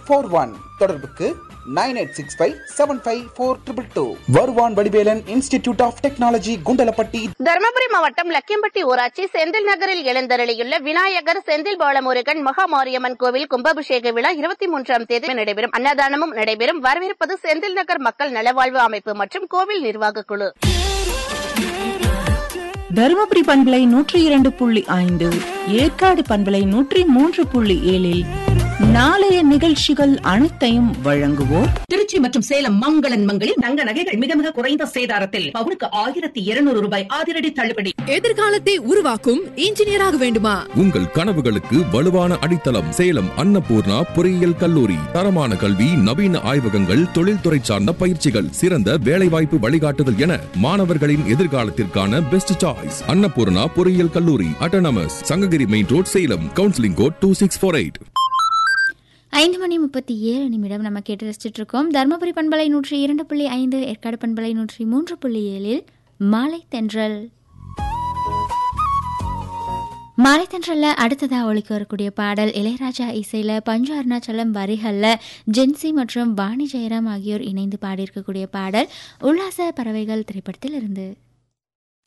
four one தொடர்புக்கு nine eight six five seven five four triple two வருவான் Vadivelan institute of technology Kundalapatti Dharmapuri மாவட்டம் லக்கியம்பட்டி ஊராட்சி செந்தில் நகரில் எழுந்தருளியுள்ள விநாயகர் செந்தில் பாலமுருகன் மகாமாரியம்மன் கோவில் கும்பாபிஷேக விழா இருபத்தி மூன்றாம் தேதி நடைபெறும் அன்னதானமும் நடைபெறும் வரவேற்பது செந்தில் நகர் மக்கள் நலவாழ்வு அமைப்பு மற்றும் கோவில் நிர்வாக குழு தருமபுரி பண்பலை நூற்றி இரண்டு புள்ளி ஐந்து ஏற்காடு பண்பலை நூற்றி மூன்று புள்ளி ஏழில் நாளைய நிகழ்ச்சிகள் அனைத்தையும் வழங்குவோர் திருச்சி மற்றும் சேலம் மங்களன் மங்களில் தங்க நகைகள் மிக மிக குறைந்த சேதாரத்தில் பவுனுக்கு ஆயிரத்தி இருநூறு ரூபாய் அதிரடி தள்ளுபடி எதிர்காலத்தை உருவாக்கும் இன்ஜினியராக வேண்டுமா உங்கள் கனவுகளுக்கு வலுவான அடித்தளம் சேலம் அன்னபூர்ணா பொறியியல் கல்லூரி தரமான கல்வி நவீன ஆய்வகங்கள் தொழில்துறை சார்ந்த பயிற்சிகள் சிறந்த வேலைவாய்ப்பு வழிகாட்டுதல் என மாணவர்களின் எதிர்காலத்திற்கான பெஸ்ட் சாய்ஸ் அன்னபூர்ணா பொறியியல் கல்லூரி autonomous Sankagiri main road Salem counselling code two six four eight ஐந்து மணி முப்பத்தி ஏழு நிமிடம் நம்ம கேட்டு ரசிச்சுட்டு இருக்கோம் தருமபுரி பண்பலை நூற்றி இரண்டு புள்ளி ஐந்து ஏற்காடு பண்பலை நூற்றி மூன்று புள்ளி ஏழில் மாலை தென்றல் மாலை தென்றல்ல அடுத்ததா ஒழிக்க வரக்கூடிய பாடல் இளையராஜா இசையில பஞ்சு அருணாச்சலம் வரிகள்ல ஜென்சி மற்றும் வாணி ஜெயராம் ஆகியோர் இணைந்து பாடியிருக்கக்கூடிய பாடல் உல்லாச பறவைகள் திரைப்படத்தில் இருந்து